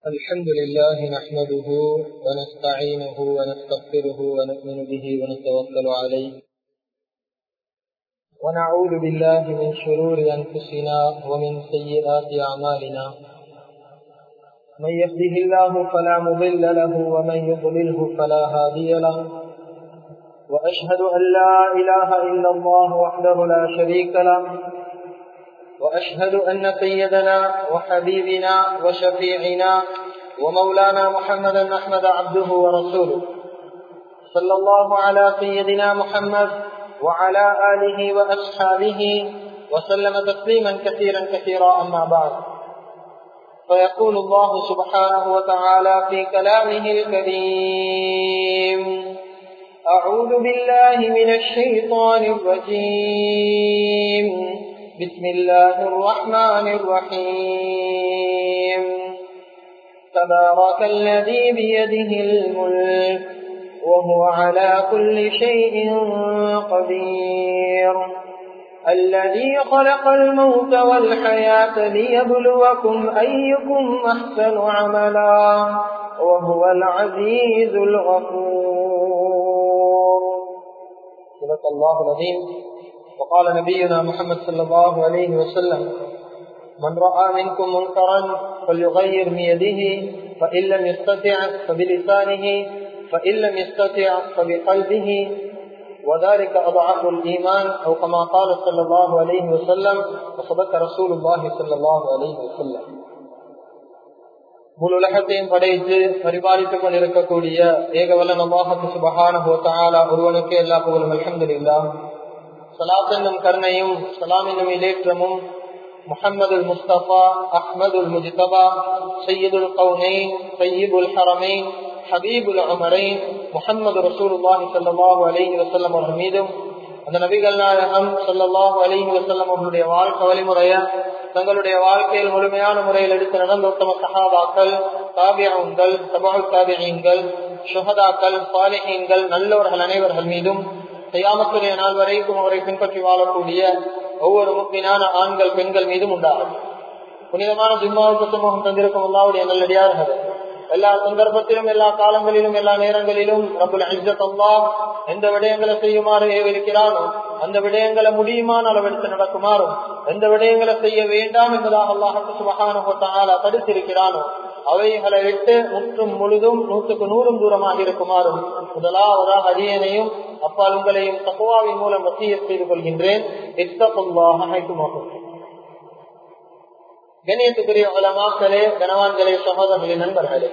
الحمد لله نحمده ونستعينه ونستغفره ونؤمن به ونتوكل عليه ونعوذ بالله من شرور أنفسنا ومن سيئات أعمالنا من يهده الله فلا مضل له ومن يضلله فلا هادي له وأشهد أن لا إله إلا الله وحده لا شريك له وأشهد أن سيدنا وحبيبنا وشفيعنا ومولانا محمدا أحمد عبده ورسوله صلى الله على سيدنا محمد وعلى آله وأصحابه وسلم تسليما كثيرا كثيرا أما بعد فيقول الله سبحانه وتعالى في كلامه الكريم أعوذ بالله من الشيطان الرجيم بسم الله الرحمن الرحيم تبارك الذي بيده الملك وهو على كل شيء قدير الذي خلق الموت والحياة ليبلوكم أيكم أحسن عملا وهو العزيز الغفور صدق الله العظيم وقال نبينا محمد صلى الله عليه وسلم من رأى منكم منكرا فليغير بيده فإن لم يستطع فبلسانه فإن لم يستطع فبقلبه وذلك أضعف الإيمان أو كما قال صلى الله عليه وسلم وصدق رسول الله صلى الله عليه وسلم முழு உலகத்தையும் படைத்து பரிபாலித்துக் கொண்டிருக்கக்கூடிய ஏகவல்ல நபாகத்து சுபகான ஒருவனுக்கு எல்லா புகழும் அலமதுல்லா சலாத் என்னும் கருணையும் சலாம் என்னும் இலேற்றமும் முகமது முஸ்தபா அஹ்மது முஜிதபா சையீதுல் கவுனைன் சையீபுல் ஹரமைன் ஹபீபுல் அமரைன் முகமது ரசூலுல்லாஹி சல்லாஹூ அலஹி வசல்லம் அவர்கள் மீதும் அந்த நபிகள் நாயகம் சல்லாஹூ அலஹி வசல்லம் அவர்களுடைய வாழ்க்கை வழிமுறைய தங்களுடைய வாழ்க்கையில் முழுமையான முறையில் எடுத்து நடந்த உத்தம சகாபாக்கள் தாபியங்கள் தபால் தாபியங்கள் சுகதாக்கள் சாலிஹீன்கள் நல்லவர்கள் அனைவர்கள் மீதும் செய்யாமத்துடைய நாள் வரைக்கும் அவரை பின்பற்றி வாழக்கூடிய ஒவ்வொரு முக்கியமான ஆண்கள் பெண்கள் மீதும் உண்டாகும் புனிதமான ஜிம்மாவுக்கு சமூகம் தந்திருக்கும் அல்லாவுடைய நல்லடியார்கள் எல்லா சந்தர்ப்பத்திலும் எல்லா காலங்களிலும் எல்லா நேரங்களிலும் ரபுல் அல்லா எந்த விடயங்களை செய்யுமாறு ஏவிருக்கிறானோ அந்த விடயங்களை முடியுமான அளவெடுத்து நடக்குமாறும் எந்த விடயங்களை செய்ய வேண்டாம் என்பதாக அல்லாஹு சுபகான தடுத்திருக்கிறானோ அவைகளை விட்டு முற்றும் முழுதும் நூற்றுக்கு நூறும் தூரமாக இருக்குமாறும் முதலாவதாக அடியனையும் அப்பால் உங்களையும் தக்குவாவின் மூலம் வசிய செய்து கொள்கின்றேன் கணியத்துக்குரிய உலமாக்களே கனவான்களே சகோதரர்களே நண்பர்களே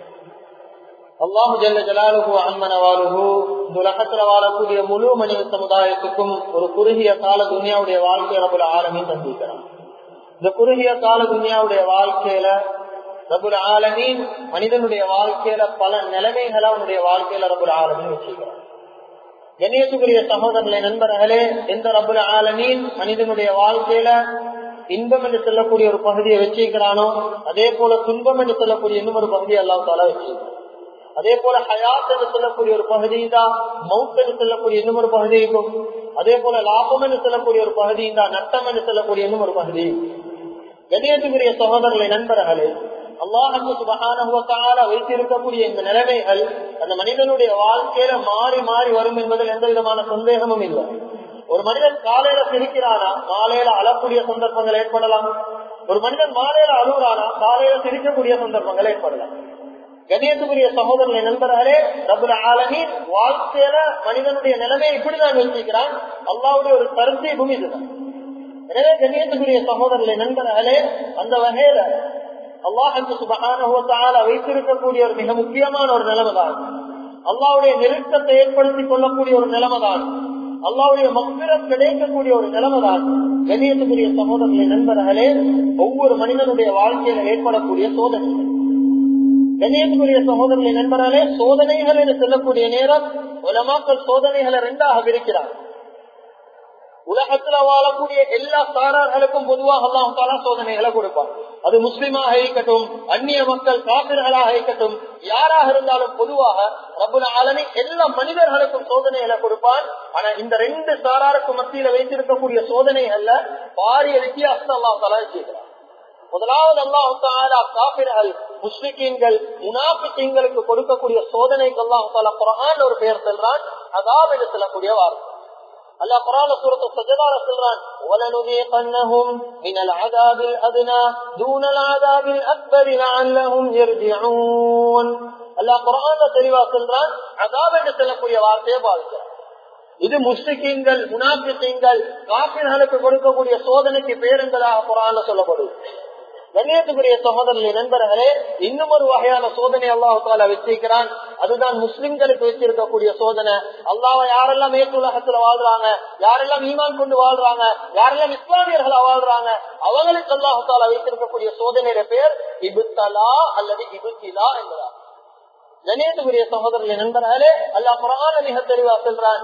அல்லாஹு ஜல்ல ஜலாலுகு அன்மனவாலுகு இந்த உலகத்துல வாழக்கூடிய முழு மனித சமுதாயத்துக்கும் ஒரு குறுகிய கால துனியாவுடைய வாழ்க்கை ரபுல ஆலமின் தந்திருக்கிறான் இந்த குறுகிய கால துனியாவுடைய வாழ்க்கையில ரபுல் ஆலமீன் மனிதனுடைய வாழ்க்கையில பல நிலைமைகளை அவனுடைய வாழ்க்கையில ரபுல் ஆலமீன் வச்சிருக்கிறான் கணேசுக்குரிய சகோதரர்களே நண்பர்களே எந்த ரபுல் ஆலமீன் மனிதனுடைய வாழ்க்கையில இன்பம் என்று சொல்லக்கூடிய ஒரு பகுதியை வச்சிருக்கிறானோ அதே போல துன்பம் என்று சொல்லக்கூடிய இன்னும் ஒரு பகுதியை எல்லாம் தலை வச்சிருக்கிறான் அதே போல ஹயாத் என்று சொல்லக்கூடிய ஒரு பகுதி தான் மவுத் என்று சொல்லக்கூடிய இன்னும் ஒரு பகுதி இருக்கும் அதே போல லாபம் என்று சொல்லக்கூடிய ஒரு பகுதி தான் நட்டம் என்று சொல்லக்கூடிய இன்னும் ஒரு பகுதி கணியத்துக்குரிய சகோதரர்களை நண்பர்களே அல்லாஹு சுபகான வைத்திருக்கக்கூடிய இந்த நிலைமைகள் அந்த மனிதனுடைய வாழ்க்கையில மாறி மாறி வரும் என்பதில் எந்த விதமான சந்தேகமும் இல்லை ஒரு மனிதன் காலையில சிரிக்கிறானா மாலையில அழக்கூடிய சந்தர்ப்பங்கள் ஏற்படலாம் ஒரு மனிதன் மாலையில அழுகுறானா காலையில சிரிக்கக்கூடிய சந்தர்ப்பங்கள் ஏற்படலாம் கணியத்துக்குரிய சகோதரர்களை நண்பர்களே ரபுல் ஆலமின் வாழ்க்கையில மனிதனுடைய நிலைமையை இப்படிதான் வச்சிருக்கிறான் அல்லாவுடைய ஒரு கருத்தீபம் இதுதான் எனவே கண்ணியத்துக்குரிய சகோதரர்களை நண்பர்களே அந்த வகையில அல்லாஹு சுபகான வைத்திருக்கக்கூடிய ஒரு மிக முக்கியமான ஒரு நிலைமைதான் அல்லாவுடைய நெருக்கத்தை ஏற்படுத்திக் கொள்ளக்கூடிய ஒரு நிலைமைதான் அல்லாவுடைய மக்கிரம் கிடைக்கக்கூடிய ஒரு நிலைமைதான் கண்ணியத்துக்குரிய சகோதரர்களை நண்பர்களே ஒவ்வொரு மனிதனுடைய வாழ்க்கையில ஏற்படக்கூடிய சோதனைகள் கண்ணியத்துக்குரிய சகோதரர்களை நண்பர்களே சோதனைகள் என்று சொல்லக்கூடிய நேரம் உலமாக்கள் சோதனைகளை ரெண்டாக பிரிக்கிறார் உலகத்துல வாழக்கூடிய எல்லா சாரார்களுக்கும் பொதுவாக அல்லாஹால சோதனைகளை கொடுப்பான் அது முஸ்லிமாக இருக்கட்டும் அந்நிய மக்கள் காப்பிர்களாக இருக்கட்டும் யாராக இருந்தாலும் பொதுவாக ரபுல் ஆலமி எல்லா மனிதர்களுக்கும் சோதனைகளை கொடுப்பான் ஆனா இந்த ரெண்டு சாராருக்கும் மத்தியில வைத்திருக்கக்கூடிய சோதனைகள்ல பாரிய வித்தியாசம் அல்லாஹ் தலா செய்கிறார் முதலாவது அல்லாஹு தாலா காபிர்கள் முஸ்லிக்கீன்கள் முனாபிக்கீன்களுக்கு கொடுக்கக்கூடிய சோதனைக்கெல்லாம் பல குரான் ஒரு பெயர் செல்றான் அதாவது என்று சொல்லக்கூடிய வார்த்தை அல்லா குரான சூரத்து சஜதார சொல்றான் وَلَنُذِيقَنَّهُمْ مِنَ الْعَذَابِ الْأَدْنَى دُونَ الْعَذَابِ الْأَكْبَرِ لَعَلَّهُمْ يَرْجِعُونَ அல்லா குரான்ல தெளிவா சொல்றான் அதாவது என்று சொல்லக்கூடிய வார்த்தையை பாதிக்கிறான் இது முஸ்லிக்கீன்கள் முனாபிக்கீன்கள் காப்பிர்களுக்கு கொடுக்கக்கூடிய சோதனைக்கு பேர் என்பதாக குரான்ல சொல்லப்படுது கண்ணியத்துக்குரிய சகோதரர்களே நண்பர்களே இன்னும் ஒரு வகையான சோதனை அல்லாஹு தாலா வச்சிருக்கிறான் அதுதான் முஸ்லிம்களுக்கு வச்சிருக்கக்கூடிய சோதனை அல்லாவை யாரெல்லாம் ஏற்றுலகத்துல வாழ்றாங்க யாரெல்லாம் ஈமான் கொண்டு வாழ்றாங்க யாரெல்லாம் இஸ்லாமியர்களா வாழ்றாங்க அவங்களுக்கு அல்லாஹு தாலா வைத்திருக்கக்கூடிய சோதனையுடைய பேர் இபுத்தலா அல்லது இபுத்திலா என்பதார் கணேசகுரிய சகோதரர்களை நண்பர்களே அல்லாஹ் குரான மிக தெளிவா சொல்றான்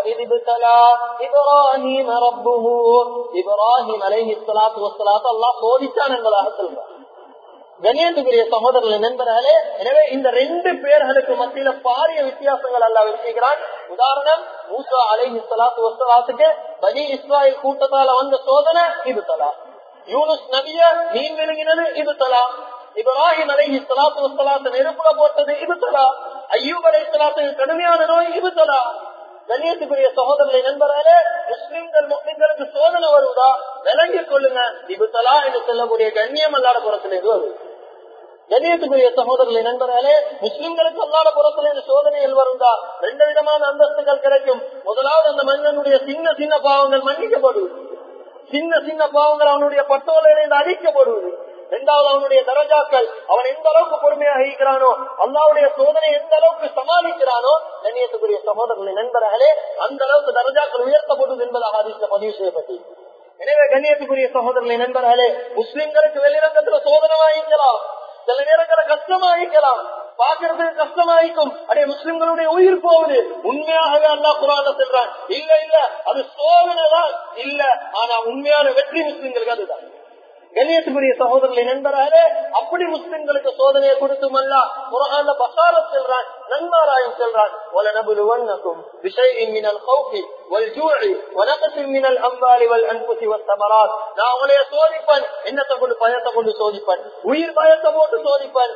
இப்ராஹிம் ரப்புஹு இப்ராஹிம் அலைஹி ஸலாத்து வஸ்ஸலாத்து அல்லாஹ் சோதிச்சான் என்பதாக சொல்றான் கணேசகுரிய சகோதரர்களை நண்பர்களே எனவே இந்த ரெண்டு பேர்களுக்கு மத்தியில பாரிய வித்தியாசங்கள் அல்ல வச்சுக்கிறான் உதாரணம் மூசா அலைஹி ஸலாத்து வஸ்ஸலாத்துக்கு பனி இஸ்ராயல் கூட்டத்தால வந்த சோதனை இது தலா யூனுஸ் நபிய மீன் விழுங்கினது இது தலா இப்ராஹிம் அலை இஸ்லாத்து வசலாத்து நெருப்புல போட்டது இபுத்தலா ஐயூப் அலை இஸ்லாத்து கடுமையான நோய் இபுத்தலா கண்ணியத்துக்குரிய சகோதரர்களை நண்பராலே முஸ்லிம்கள் முஸ்லிம்களுக்கு சோதனை வருவதா விளங்கிக் கொள்ளுங்க இபுத்தலா என்று சொல்லக்கூடிய கண்ணியம் அல்லாத புறத்திலிருந்து வருது கண்ணியத்துக்குரிய சகோதரர்களை நண்பராலே முஸ்லிம்களுக்கு அல்லாத புறத்திலிருந்து சோதனைகள் வருவதா ரெண்டு விதமான அந்தஸ்துகள் கிடைக்கும் முதலாவது அந்த மனிதனுடைய சின்ன சின்ன பாவங்கள் மன்னிக்கப்படுவது சின்ன சின்ன பாவங்கள் அவனுடைய பட்டோலிருந்து அழிக்கப்படுவது இரண்டாவது அவனுடைய தரஜாக்கள் அவன் எந்த அளவுக்கு பொறுமையாக இருக்கிறானோ அல்லாவுடைய சோதனை எந்த அளவுக்கு சமாளிக்கிறானோ கண்ணியத்துக்குரிய சகோதரர்களை நண்பர்களே அந்த அளவுக்கு தரஜாக்கள் உயர்த்தப்படுவது என்பதாக அதிர்ஷ்ட பதிவு செய்யப்பட்டு எனவே கண்ணியத்துக்குரிய சகோதரர்களை நண்பர்களே முஸ்லிம்களுக்கு வெளிரங்கத்துல சோதனை வாங்கிக்கலாம் சில நேரங்களை கஷ்டமாயிக்கலாம் பாக்குறதுக்கு கஷ்டமாயிக்கும் அடைய முஸ்லிம்களுடைய உயிர் போகுது உண்மையாகவே அல்லா குரான செல்றான் இல்ல இல்ல அது சோதனை தான் இல்ல ஆனா உண்மையான வெற்றி முஸ்லிம்களுக்கு அதுதான் கண்ணியத்துக்குரிய சகோதரர்களை நண்பராலே அப்படி முஸ்லிம்களுக்கு சோதனையை கொடுத்தும் அல்ல குரான பசார செல்றான் நன்மாராயம் செல்றான் وَلَنَبْلُوَنَّكُمْ بِشَيْءٍ مِنَ الْخَوْفِ وَالْجُوعِ وَنَقْصٍ مِنَ الْأَمْوَالِ وَالْأَنفُسِ وَالثَّمَرَاتِ நான் உங்களைய சோதிப்பேன் என்னத்தை கொண்டு பயத்தை கொண்டு சோதிப்பேன் உயிர் பயத்தை போட்டு சோதிப்பேன்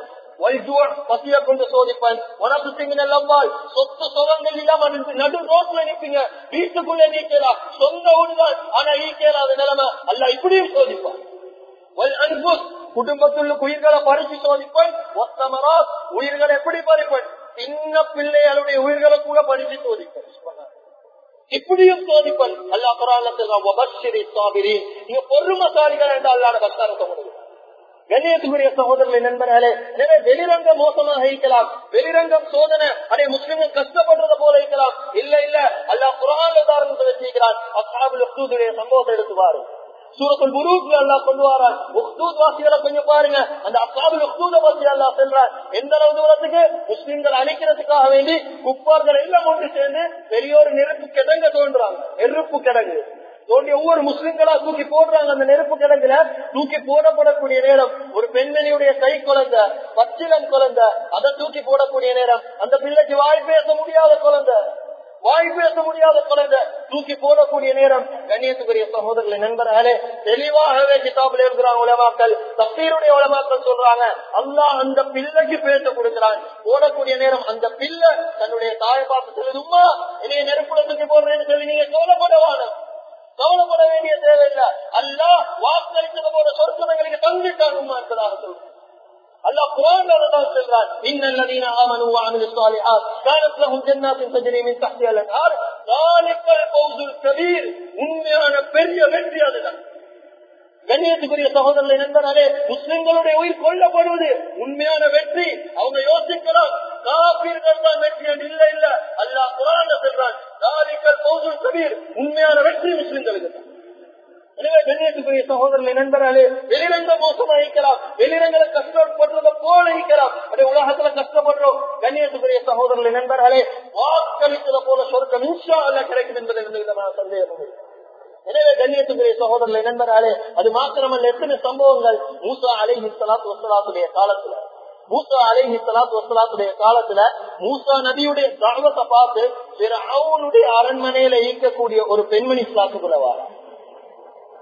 பசிய கொண்டு சோதிப்பேன் உனக்கு சிங்கினல் அவ்வாள் சொத்து சுகங்கள் இல்லாம நடு ரோட்ல நிற்பீங்க வீட்டுக்குள்ள நீக்கலாம் சொந்த ஊடுதான் ஆனா ஈக்கலாத நிலைமை அல்ல இப்படியும் சோதிப்பான் குடும்பத்துள்ள உயிர்களை பறிச்சு சோதிப்பேன் ஒத்தமரா உயிர்களை எப்படி பறிப்பேன் சின்ன பிள்ளைகளுடைய உயிர்களை கூட பறிச்சு சோதிப்பேன் இப்படியும் சோதிப்பன் அல்லா குரான் நீங்க பொறுமசாலிகள் என்று அல்லாட கஷ்டத்தை முடியும் கண்ணியத்துக்குரிய சகோதரர்களை நண்பர்களே எனவே வெளிரங்கம் மோசமாக இருக்கலாம் வெளிரங்கம் சோதனை அதே முஸ்லிம்கள் கஷ்டப்படுறத போல இருக்கலாம் இல்ல இல்ல அல்லா குரான் உதாரணத்தை வச்சிருக்கிறான் அசாபுல் சம்பவத்தை எடுத்துவாரு சூரத்துல் புரூக்ல அல்லா கொண்டு வரான் உக்தூத் வாசிகளை கொஞ்சம் பாருங்க அந்த அசாபுல் உக்தூத பத்தி அல்லா சொல்றான் எந்த அளவு தூரத்துக்கு முஸ்லிம்கள் அழிக்கிறதுக்காக வேண்டி குப்பார்கள் எல்லாம் ஒன்று சேர்ந்து பெரியோரு நெருப்பு கிடங்க தோன்றாங்க நெருப்பு கிடங்கு தோண்டிய ஒவ்வொரு முஸ்லிம்களா தூக்கி போடுறாங்க அந்த நெருப்பு கிடங்குல தூக்கி போடப்படக்கூடிய நேரம் ஒரு பெண்மணியுடைய கை குழந்தை பச்சிலம் குழந்தை அதை தூக்கி போடக்கூடிய நேரம் அந்த பிள்ளைக்கு வாய் பேச முடியாத குழந்தை வாய் பேச முடியாத குழந்தை தூக்கி போடக்கூடிய நேரம் கண்ணியத்துக்குரிய சகோதரர்களை நண்பர்களே தெளிவாகவே கிதாபில் இருக்கிறாங்க உலமாக்கள் தப்பீருடைய உலமாக்கள் சொல்றாங்க அல்லாஹ் அந்த பிள்ளைக்கு பேச கொடுக்கிறான் போடக்கூடிய நேரம் அந்த பிள்ளை தன்னுடைய தாயை பார்த்து சொல்லுதுமா என்னைய நெருப்புல தூக்கி போடுறேன்னு சொல்லி நீங்க கவலைப்படவான கவலைப்பட வேண்டிய தேவையில்லை அல்ல வாக்களித்தது போல சொற்கங்களுக்கு தந்துட்டாங்க என்பதாக சொல்றேன் الله قرآن رضا سلران إن الذين آمنوا وعملوا الصالحات كانت لهم جنات تجري من تحتها الأنهار ذلك الفوز الكبير உண்மையான பெரிய வெற்றி அதுதான் கண்ணியத்துக்குரிய சகோதரர்களை நண்பர்களே முஸ்லிம்களுடைய உயிர் கொல்லப்படுவது உண்மையான வெற்றி அவங்க யோசிக்கலாம் காப்பீர்கள் தான் வெற்றி இல்ல இல்ல அல்லா குரான் சொல்றான் தாலிக்கல் பௌசுல் கபீர் உண்மையான வெற்றி முஸ்லிம்களுக்கு தான் எனவே கண்ணியத்துக்குரிய சகோதரர்களை நண்பர்களே வெளிரங்க மோசமா இருக்கலாம் வெளிரங்களை கஷ்டப்படுறத போல இருக்கலாம் அதே உலகத்துல கஷ்டப்படுறோம் கண்ணியத்துக்குரிய சகோதரர்களை நண்பர்களே வாக்களித்தத போல சொர்க்கம் இன்ஷா அல்ல கிடைக்கும் என்பது எந்த விதமான சந்தேகம் எனவே கண்ணியத்துக்குரிய சகோதரர்களை நண்பர்களே அது மாத்திரமல்ல எத்தனை சம்பவங்கள் மூசா அலைஹி சலாத்து வசலாத்துடைய காலத்துல மூசா அலைஹி சலாத்து வசலாத்துடைய காலத்துல மூசா நபியுடைய தாவத்தை பார்த்து பிற அவனுடைய அரண்மனையில ஈக்கக்கூடிய ஒரு பெண்மணி இஸ்லாத்துக்குள்ள வாரா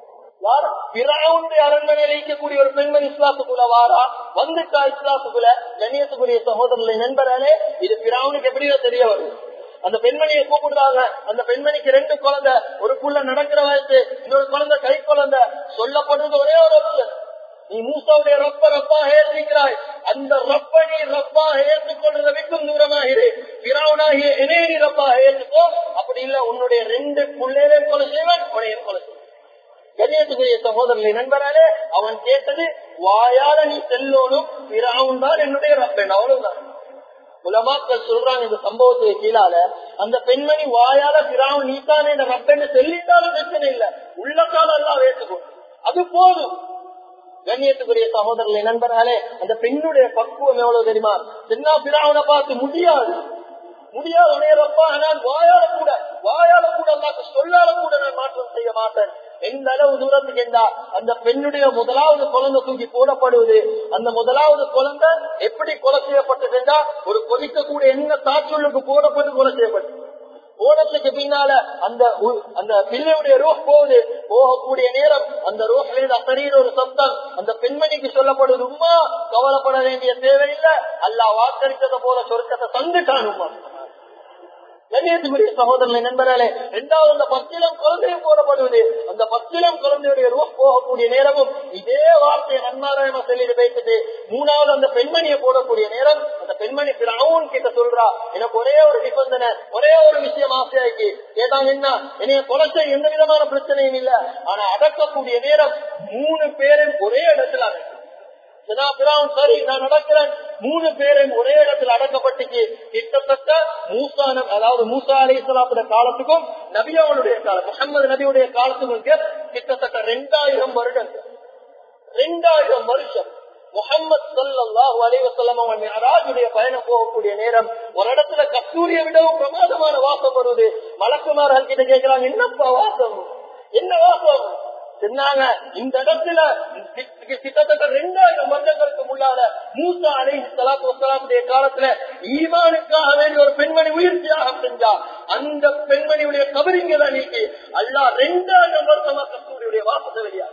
பிறவுடைய அரண்மனையில் இருக்கக்கூடிய ஒரு பெண்மணி இஸ்லாத்துக்குள்ள வாரா வந்துட்டா இஸ்லாத்துக்குள்ள கண்ணியத்துக்குரிய சகோதரர்களை நண்பராலே இது பிறவுனுக்கு எப்படியோ தெரிய வருது அந்த பெண்மணியை கூப்பிடுறாங்க அந்த பெண்மணிக்கு ரெண்டு குழந்தை ஒரு புள்ள நடக்கிற வயசு இன்னொரு குழந்தை கை குழந்தை சொல்லப்படுறது ஒரே ஒரு option. நீ மூசாவுடைய ரப்ப ரப்பா ஏற்றிக்கிறாய் அந்த ரப்ப நீ ரப்பா ஏற்றுக்கொள்றத விட்டும் தூரமாகிரு பிறவனாகிய இணைய நீ ரப்பா ஏற்றுக்கோ அப்படி இல்ல உன்னுடைய ரெண்டு புள்ளையிலே கொலை செய்வன் உனைய கொலை செய்வன் கண்ணியத்துக்குரிய சகோதரர்களை நண்பராலே அவன் கேட்டது வாயால நீ செல்லோனும் பிறவும் தான் என்னுடைய ரப்பன் அவ்வளவுதான் உலமாக்கள் சொல்றாங்க இந்த சம்பவத்துக்கு கீழால அந்த பெண்மணி வாயால பிராவும் நீத்தானே இந்த ரப்பன்னு சொல்லிட்டாலும் பிரச்சனை இல்ல உள்ளத்தால எல்லாம் வேற்றுக்கும் அது போதும் கண்ணியத்துக்குரிய சகோதரர்களை நண்பர்களே அந்த பெண்ணுடைய பக்குவம் எவ்வளவு தெரியுமா சின்ன பிராவனை பார்த்து முடியாது முடியாது உடையப்பா நான் வாயால கூட வாயால கூட அல்லாக்கு சொல்லால கூட நான் மாற்றம் செய்ய மாட்டேன் எந்த அளவு தூரத்துக்கு என்றா அந்த பெண்ணுடைய முதலாவது குழந்தை தூக்கி போடப்படுவது அந்த முதலாவது குழந்தை எப்படி கொலை செய்யப்பட்டதுன்னா ஒரு கொதிக்கக்கூடிய என்ன தாச்சுள்ளுக்கு போடப்பட்டு கொலை செய்யப்பட்டது ஓடத்துக்கு பின்னால அந்த உ- அந்த பிள்ளையுடைய ரூஹ் போகுது போகக்கூடிய நேரம் அந்த ரூஹ்ல அசரீர் ஒரு சப்தம் அந்த பெண்மணிக்கு சொல்லப்படுது உமா கவலைப்பட வேண்டிய தேவையில்லை அல்லாஹ் வாக்களித்ததை போல சொர்க்கத்தை தந்துட்டான் உமா கண்ணியத்துக்குரிய சகோதரனை நண்பர்களே இரண்டாவது அந்த பத்திலம் குழந்தையும் போடப்படுவது அந்த பத்திலம் குழந்தையுடைய ரூப் போகக்கூடிய நேரமும் இதே வார்த்தையை நன்மாராயமா சொல்லிட்டு பேசிட்டு மூணாவது அந்த பெண்மணியை போடக்கூடிய நேரம் அந்த பெண்மணி பிறவும் கிட்ட சொல்றா எனக்கு ஒரே ஒரு நிபந்தனை ஒரே ஒரு விஷயம் ஆசையாக்கி ஏதான் என்ன என்னைய கொலைச்ச எந்த விதமான பிரச்சனையும் இல்ல ஆனா அடக்கக்கூடிய நேரம் மூணு பேரும் ஒரே இடத்துல அடக்கு. சரி, பிரான் சரி நான் நடக்கிறேன் மூணு பேரும் ஒரே இடத்துல அடக்கப்பட்டுச்சு கிட்டத்தட்ட மூசா நபி- அதாவது மூசா அலி இஸ்லாத்துடைய காலத்துக்கும் நபியாவுடைய காலம் முகமது நபியுடைய காலத்துக்கும் கிட்டத்தட்ட ரெண்டாயிரம் வருடங்கள் ரெண்டாயிரம் வருஷம் முகமது சல்லாஹூ அலைவசல்லம் அவன் மிஹராஜுடைய பயணம் போகக்கூடிய நேரம் ஒரு இடத்துல கஸ்தூரியை விடவும் பிரமாதமான வாசம் வருது மலக்குமார்கள் கிட்ட கேட்கிறாங்க என்னப்பா வாசம் என்ன வாசம் சொன்னாங்க இந்த இடத்துல கிட்ட- கிட்டத்தட்ட ரெண்டாயிரம் வருடங்களுக்கு முன்னால மூசா அலை சலாத்து வசலாமுடைய காலத்துல ஈமானுக்காக வேண்டிய ஒரு பெண்மணி உயிர் தியாகம் செஞ்சா அந்த பெண்மணியுடைய கபரிங்க தான் நீக்கி அல்லா ரெண்டாயிரம் வருஷமா கஸ்தூரியுடைய வாசத்தை வெளியாக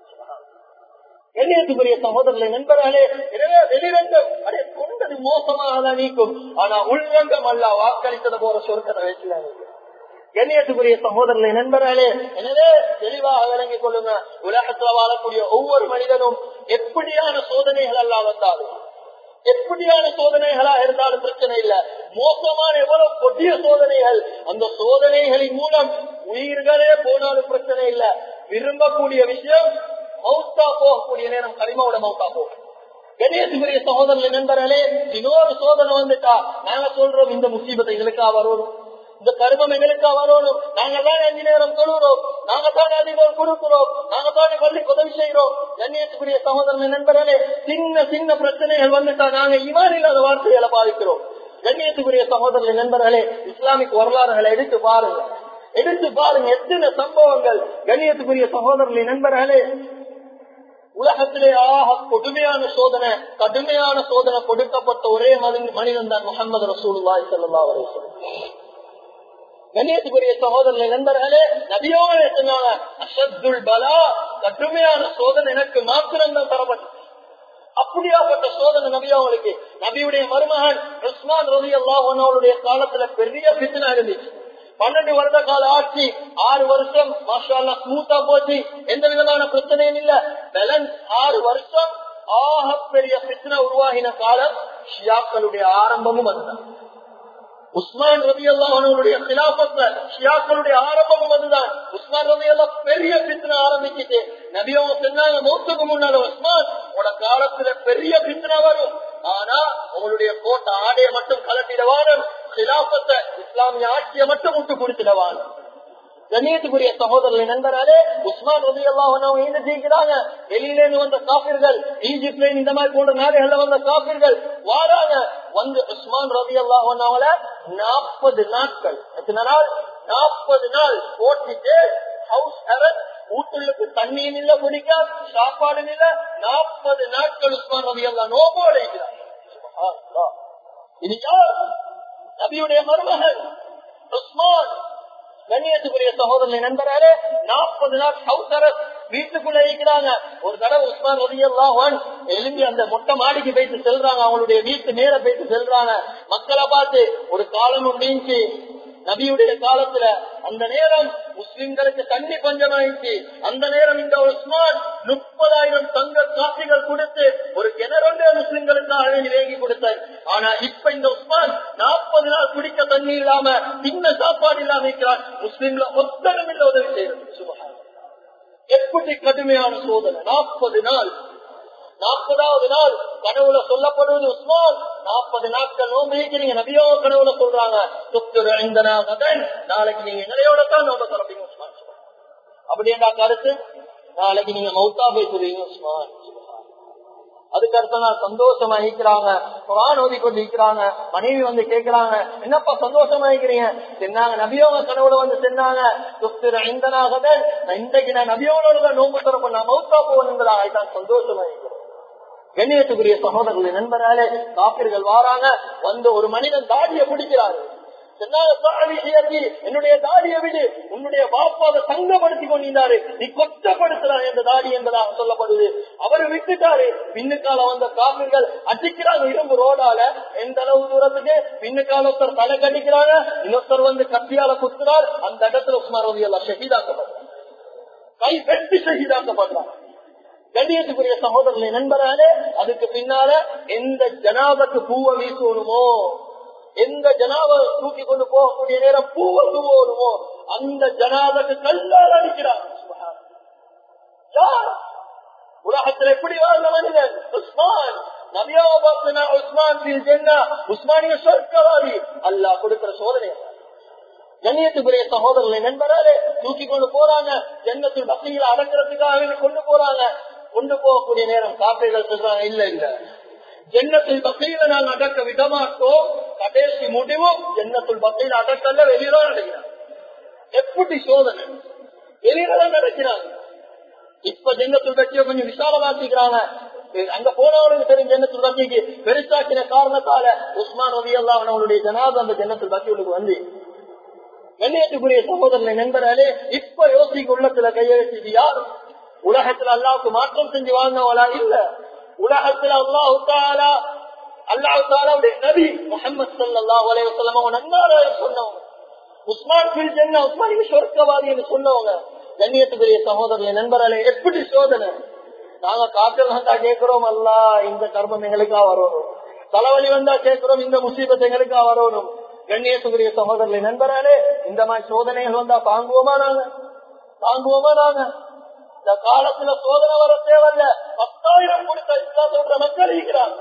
எண்ணியத்துக்குரிய சகோதரர்களை நண்பர்களே எனவே வெளிரங்கம் அடே கொண்டது மோசமாக தான் நீக்கும் ஆனா உள்ரங்கம் அல்ல வாக்களித்தது போற சொர்க்கத்தை வச்சுலாங்க கண்ணியத்துக்குரிய சகோதரர்களை நண்பர்களே எனவே தெளிவாக விளங்கிக் கொள்ளுங்க உலகத்துல வாழக்கூடிய ஒவ்வொரு மனிதனும் எப்படியான சோதனைகள் எல்லாம் வந்தாலும் எப்படியான சோதனைகளா இருந்தாலும் பிரச்சனை இல்ல மோசமான எவ்வளவு கொடிய சோதனைகள் அந்த சோதனைகளின் மூலம் உயிர்களே போனாலும் பிரச்சனை இல்ல விரும்பக்கூடிய விஷயம் மௌத்தா போகக்கூடிய நேரம் களிமாவோட மௌத்தா போகும் கணேசுக்குரிய சகோதரர்கள் நண்பர்களே இன்னொரு சோதனை வந்துட்டா நாங்க சொல்றோம் இந்த முசீபத்தை எங்களுக்கா வரணும் இந்த கருமம் எங்களுக்கா வரணும் நாங்க தான் அஞ்சு நேரம் தொழுகிறோம் நாங்க தான் அதிகம் கொடுக்கிறோம் நாங்க தான் பள்ளி உதவி செய்யறோம் கண்ணியத்துக்குரிய சகோதரர்கள் நண்பர்களே சின்ன சின்ன பிரச்சனைகள் வந்துட்டா நாங்க இவ்வாறு இல்லாத வார்த்தைகளை பாதிக்கிறோம் கண்ணியத்துக்குரிய சகோதரர்கள் நண்பர்களே இஸ்லாமிக் வரலாறுகளை எடுத்து பாருங்க எடுத்து பாருங்க எத்தனை சம்பவங்கள் கண்ணியத்துக்குரிய சகோதரர்களை நண்பர்களே உலகத்திலே ஆக கொடுமையான சோதனை கடுமையான சோதனை கொடுக்கப்பட்ட ஒரே மனிதன் மனிதன் தான் முகமது ரசூலுல்லாஹி ஸல்லல்லாஹு அலைஹி வஸல்லம் கண்ணியத்துக்குரிய சகோதரர்களை நண்பர்களே நபியோட சொன்னாங்க அஷத்துல் பலா கடுமையான சோதனை எனக்கு மாத்திரம் தான் தரப்பட்டது அப்படியாப்பட்ட சோதனை நபி அவங்களுக்கு நபியுடைய மருமகன் உஸ்மான் ரவி அல்லாஹனுடைய காலத்துல பெரிய பித்தனா இருந்துச்சு பன்னெண்டு வருட கால ஆட்சி ஆறு வருஷம் மாஷா ஸ்மூத்தா போச்சு எந்த விதமான பிரச்சனையும் இல்ல பேலன்ஸ் ஆறு வருஷம் ஆக பெரிய பித்தனை உருவாகின காலம் ஷியாக்களுடைய ஆரம்பமும் அதுதான் உஸ்மான் ரவி அல்லாஹனுடைய சிலாபத்துல ஷியாக்களுடைய ஆரம்பமும் அதுதான் உஸ்மான் ரவி அல்லா பெரிய பித்தனை ஆரம்பிச்சுட்டு நபியவங்க சொன்னாங்க மௌத்துக்கு முன்னால உஸ்மான் உங்களோட காலத்துல பெரிய பித்தனை வரும் ஆனா உங்களுடைய கோட்டை ஆடையை மட்டும் கலட்டிடவானும் சிலாபத்தை இஸ்லாமிய ஆட்சியை மட்டும் விட்டு கொடுத்துடவான் கண்ணியத்துக்குரிய சகோதரர்கள் நண்பராலே உஸ்மான் ரவி அல்லாஹ் என்ன செய்கிறாங்க வெளியில இருந்து வந்த காப்பீர்கள் ஈஜிப்ட்ல இந்த மாதிரி போன்ற நாடுகள்ல வந்த காப்பீர்கள் வாராங்க வந்து உஸ்மான் ரவி அல்லாஹ் நாற்பது நாட்கள் எத்தனை நாள் நாற்பது நாள் போட்டிட்டு ஹவுஸ் அரெஸ்ட் வீட்டுக்கு தண்ணியும் இல்ல குடிக்க சாப்பாடும் இல்ல நாற்பது நாட்கள் உஸ்மான் ரவி அல்லா நோபோ அழைக்கிறார் இது யார் நபியுடைய மருமகன் உஸ்மான் கண்ணியத்துக்குரிய சகோதரனை நண்பராலே நாற்பது நாள் ஹவுஸ் அரெஸ்ட் வீட்டுக்குள்ள இருக்கிறாங்க ஒரு தடவை உஸ்மான் ரதியல்லாஹன் எழும்பி அந்த மொட்டை மாடிக்கு போயிட்டு செல்றாங்க அவங்களுடைய வீட்டு நேர போயிட்டு செல்றாங்க மக்களை பார்த்து ஒரு காலம் நீங்கி நபியுடைய காலத்துல அந்த நேரம் முஸ்லிம்களுக்கு தண்ணி பஞ்சமாயிடுச்சு அந்த நேரம் இந்த உஸ்மான் முப்பதாயிரம் தங்க காசிகள் கொடுத்து ஒரு கிணறொன்றே முஸ்லிம்களுக்காக வேண்டி வேகி கொடுத்தார் ஆனா இப்ப இந்த உஸ்மான் நாற்பது நாள் குடிக்க தண்ணி இல்லாம சின்ன சாப்பாடு இல்லாம இருக்கிறார் முஸ்லிம்ல ஒத்தரும் இல்ல உதவி செய்யறது சுபகாரம் எப்படி கடுமையான சோதனை நாற்பது நாள் நாற்பதாவது நாள் கனவுல சொல்லப்படுவது உஸ்மான் நாற்பது நாட்கள் நோம்பு நீங்க நபியோ கனவுல சொல்றாங்க துத்துரு ஐந்தனா கதன் நாளைக்கு நீங்க நிலையோட தான் நோம்ப திறப்பீங்க உஸ்மான் அப்படி என்ன கருத்து நாளைக்கு நீங்க மௌத்தா போய் சொல்லுவீங்க உஸ்மான் அதுக்கு அடுத்த நாள் சந்தோஷமா இருக்கிறாங்க குரான் ஓதி கொண்டு இருக்கிறாங்க மனைவி வந்து கேட்கிறாங்க என்னப்பா சந்தோஷமா இருக்கிறீங்க சொன்னாங்க நபியோக கனவுல வந்து சொன்னாங்க துப்திர ஐந்தனாகதன் இன்றைக்கு நான் நபியோட நோம்பு திறப்ப நான் மௌத்தா போகணுங்கிறதாக தான் சந்தோஷமா இருக்கிறேன் கண்ணியத்துக்குரிய சகோதரர்களை நண்பராலே காப்பீர்கள் வாராங்க வந்து ஒரு மனிதன் தாடியை பிடிக்கிறாரு என்னுடைய தாடியை விடு உன்னுடைய பாப்பாவை தங்கப்படுத்தி கொண்டிருந்தாரு நீ கொச்சப்படுத்துறான் என்ற தாடி என்பதாக சொல்லப்படுது அவர் விட்டுட்டாரு பின்னுக்கால வந்த காப்பீர்கள் அடிக்கிறாங்க இரும்பு ரோடால எந்த அளவு தூரத்துக்கு பின்னுக்கால ஒருத்தர் தலை கடிக்கிறாங்க இன்னொருத்தர் வந்து கத்தியால குத்துறார் அந்த இடத்துல சுமார் எல்லாம் ஷஹீதாக்கப்படுறாங்க கை வெட்டி ஷஹீதாக்கப்படுறாங்க கண்ணியத்துக்குரிய சகோதரர்களை நண்பராலே அதுக்கு பின்னால எந்த ஜனாபத்து பூவை வீசணுமோ எந்த ஜனாப தூக்கி கொண்டு போகக்கூடிய நேரம் பூவை தூவணுமோ அந்த ஜனாபத்து கல்லால் அடிக்கிறார் உலகத்தில் எப்படி வாழ்ந்த மனிதன் உஸ்மான் உஸ்மானிய சொற்கவாதி அல்லா கொடுக்கிற சோதனை கண்ணியத்துக்குரிய சகோதரர்களை நண்பராலே தூக்கி கொண்டு போறாங்க ஜன்னத்தில் பக்தியில் அடங்குறதுக்காக கொண்டு போறாங்க கொண்டு போகக்கூடிய நேரம் காப்பீர்கள் சொல்றாங்க இல்ல இல்ல ஜன்னத்தில் பக்தியில நாங்கள் அடக்க விடமாட்டோம் கடைசி முடிவும் ஜன்னத்துள் பக்தியில் அடக்கல்ல வெளியில நடக்கிறாங்க எப்படி சோதனை வெளியில நடக்கிறாங்க இப்ப ஜன்னத்துள் பக்தியை கொஞ்சம் விசாலமாக்கிக்கிறாங்க அங்க போனவனுக்கு தெரியும் ஜன்னத்துள் பக்திக்கு பெருசாக்கின காரணத்தால உஸ்மான் ரவி எல்லாம் அவனுடைய ஜனாத அந்த ஜன்னத்துள் பக்திகளுக்கு வந்து கண்ணியத்துக்குரிய சகோதரனை நண்பராலே இப்ப யோசிக்க உள்ளத்துல கையெழுத்து யார் உலகத்துல அல்லாவுக்கு மாற்றம் செஞ்சு வாழ்ந்தவளா இல்ல உலகத்துல அல்லாஹு தாலா அல்லாஹு தாலாவுடைய நபி முகமது சல்லா அலைவசல்லம் அவங்க நன்னார சொன்னவங்க உஸ்மான் பில் ஜென்னா உஸ்மான் சொர்க்கவாதி என்று சொன்னவங்க கண்ணியத்துக்குரிய சகோதரனை நண்பராலே எப்படி சோதனை நாங்க காப்பில் வந்தா கேட்கிறோம் அல்ல இந்த கர்மம் எங்களுக்கா வரணும் தலைவலி வந்தா கேட்கிறோம் இந்த முசீபத் எங்களுக்கா வரணும் கண்ணியத்துக்குரிய சகோதரர்களை நண்பராலே இந்த மாதிரி சோதனைகள் வந்தா தாங்குவோமா நாங்க தாங்குவோமா நாங்க இந்த காலத்துல சோதனை வர தேவையில்ல பத்தாயிரம் கொடுத்த இஸ்லாத்தோட மக்கள் இருக்கிறாங்க